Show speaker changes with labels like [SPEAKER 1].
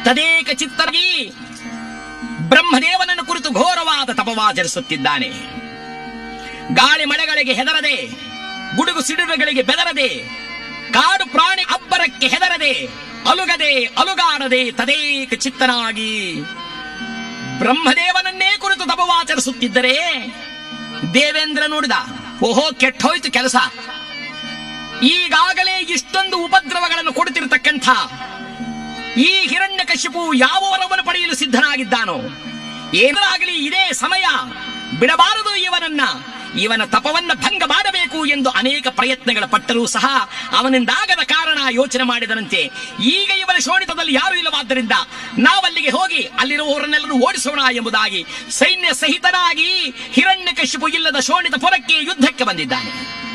[SPEAKER 1] ತದೇಕ ಚಿತ್ತರಾಗಿ ಬ್ರಹ್ಮದೇವನನ್ನು ಕುರಿತು ಘೋರವಾದ ತಪವಾಚರಿಸುತ್ತಿದ್ದಾನೆ ಗಾಳಿ ಮಳೆಗಳಿಗೆ ಹೆದರದೆ ಗುಡುಗು ಸಿಡಿಲುಗಳಿಗೆ ಬೆದರದೆ ಕಾಡು ಪ್ರಾಣಿ ಅಬ್ಬರಕ್ಕೆ ಹೆದರದೆ ಅಲುಗದೆ ಅಲುಗಾಡದೆ ತದೇಕ ಚಿತ್ತನಾಗಿ ಬ್ರಹ್ಮದೇವನನ್ನೇ ಕುರಿತು ತಪವಾಚರಿಸುತ್ತಿದ್ದರೆ ದೇವೇಂದ್ರ ನೋಡಿದ ಓಹೋ ಕೆಟ್ಟೋಯ್ತು ಕೆಲಸ ಈಗಾಗಲೇ ಇಷ್ಟೊಂದು ಉಪದ್ರವಗಳನ್ನು ಕೊಡುತ್ತಿರತಕ್ಕಂಥ ಈ ಹಿರಣ್ಯ ಕಶಿಪು ಯಾವ ವರವನ್ನು ಪಡೆಯಲು ಸಿದ್ಧನಾಗಿದ್ದಾನೋ ಏನಾಗಲಿ ಇದೇ ಸಮಯ ಬಿಡಬಾರದು ಇವನನ್ನ ಇವನ ತಪವನ್ನ ಭಂಗ ಮಾಡಬೇಕು ಎಂದು ಅನೇಕ ಪ್ರಯತ್ನಗಳ ಪಟ್ಟರೂ ಸಹ ಅವನಿಂದಾಗದ ಕಾರಣ ಯೋಚನೆ ಮಾಡಿದನಂತೆ ಈಗ ಇವನ ಶೋಣಿತದಲ್ಲಿ ಯಾರು ಇಲ್ಲವಾದ್ದರಿಂದ ನಾವಲ್ಲಿಗೆ ಹೋಗಿ ಅಲ್ಲಿರುವವರನ್ನೆಲ್ಲರೂ ಓಡಿಸೋಣ ಎಂಬುದಾಗಿ ಸೈನ್ಯ ಸಹಿತನಾಗಿ ಹಿರಣ್ಯ ಇಲ್ಲದ ಶೋಣಿತ ಪುರಕ್ಕೆ ಯುದ್ಧಕ್ಕೆ ಬಂದಿದ್ದಾನೆ